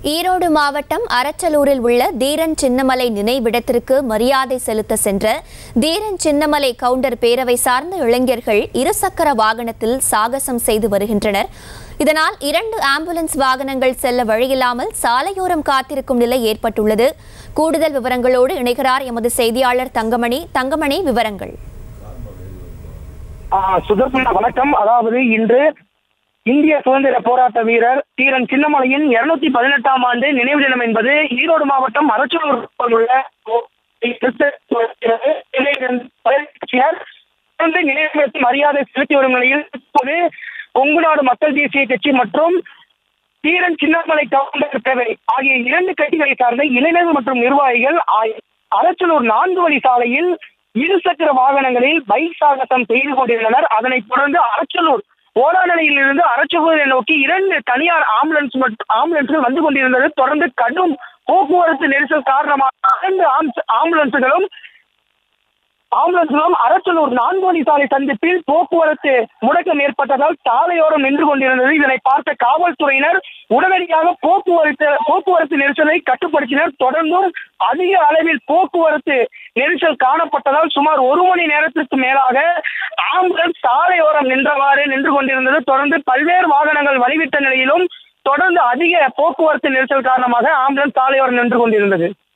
ஈரோடு மாவட்டம் அரச்சலூரில் உள்ள தீரன் சின்னமலை நினைவிடத்திற்கு மரியாதை செலுத்த சென்ற தீரன் சின்னமலை கவுண்டர் பேரவை சார்ந்த இளைஞர்கள் இருசக்கர வாகனத்தில் சாகசம் செய்து வருகின்றனர் இதனால் இரண்டு ஆம்புலன்ஸ் வாகனங்கள் செல்ல வழியில்லாமல் சாலையோரம் காத்திருக்கும் நிலை ஏற்பட்டுள்ளது கூடுதல் விவரங்களோடு இணைகிறார் எமது செய்தியாளர் தங்கமணி தங்கமணி விவரங்கள் ஆ, சுதர்சனா வணக்கம் அதாவது இன்று இந்திய சுதந்திர போராட்ட வீரர் தீரன் சின்னமலையின் இருநூத்தி பதினெட்டாம் ஆண்டு நினைவு தினம் என்பது ஈரோடு மாவட்டம் அரச்சலூர் உள்ள கட்சியினர் தொடர்ந்து நினைவு மரியாதை செலுத்தி வரும் நிலையில் இப்போது கொங்கு நாடு மக்கள் தேசிய கட்சி மற்றும் தீரன் சின்னமலை கவுண்டர் பேரவை ஆகிய இரண்டு கட்சிகளை சார்ந்த இளைஞர்கள் மற்றும் நிர்வாகிகள் ஆ- அரச்சலூர் நான்கு வழி சாலையில் இருசக்கர வாகனங்களில் பைக் சாகசம் செய்து கொண்டிருந்தனர் அதனைத் தொடர்ந்து அரச்சலூர் ஓடாநிலையில் இருந்து அரச்சலூரை நோக்கி இரண்டு தனியார் ஆம்புலன்ஸ் மற்றும் ஆம்புலன்ஸ்கள் வந்து கொண்டிருந்தது தொடர்ந்து கடும் போக்குவரத்து நெரிசல் காரணமாக இரண்டு ஆம்பு- ஆம்புலன்ஸ்களும் ஆம்புலன்ஸ்களும் அரச்சலூர் நான்கு வழி சாலை சந்திப்பில் போக்குவரத்து முடக்கம் ஏற்பட்டதால் சாலையோரம் நின்று கொண்டிருந்தது இதனை பார்த்த காவல்துறையினர் உடனடியாக போக்குவரத்து போக்குவரத்து நெரிசலை கட்டுப்படுத்தினர் தொடர்ந்தும் அதிக அளவில் போக்குவரத்து நெரிசல் காணப்பட்டதால் சுமார் ஒரு மணி நேரத்திற்கு மேலாக ஆம்புலன்ஸ் சாலையோரம் நின்றவாறு நின்று கொண்டிருந்தது தொடர்ந்து பல்வேறு வாகனங்கள் வழிவிட்ட நிலையிலும் தொடர்ந்து அதிக போக்குவரத்து நெரிசல் காரணமாக ஆம்புலன்ஸ் சாலையோரம் நின்று கொண்டிருந்தது